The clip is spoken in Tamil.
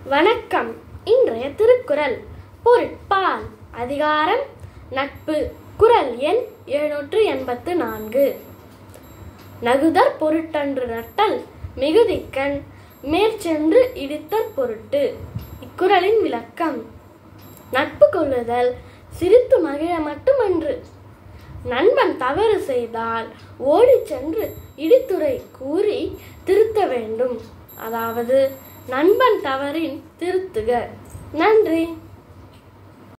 வணக்கம் இன்றைய திருக்குறள் பொருட்பால் அதிகாரம் நட்பு குறள் எண் எழுநூற்று எண்பத்து நான்கு நகுதற் பொருட்டன்று நட்டல் மிகுதிக்கண் மேற்சென்று இடித்தற் பொருட்டு இக்குறளின் விளக்கம் நட்பு கொள்ளுதல் சிரித்து மகிழ மட்டுமன்று நண்பன் தவறு செய்தால் ஓடிச் சென்று இடித்துரை கூறி திருத்த வேண்டும் அதாவது நண்பன் தவறின் திருத்துக நன்றி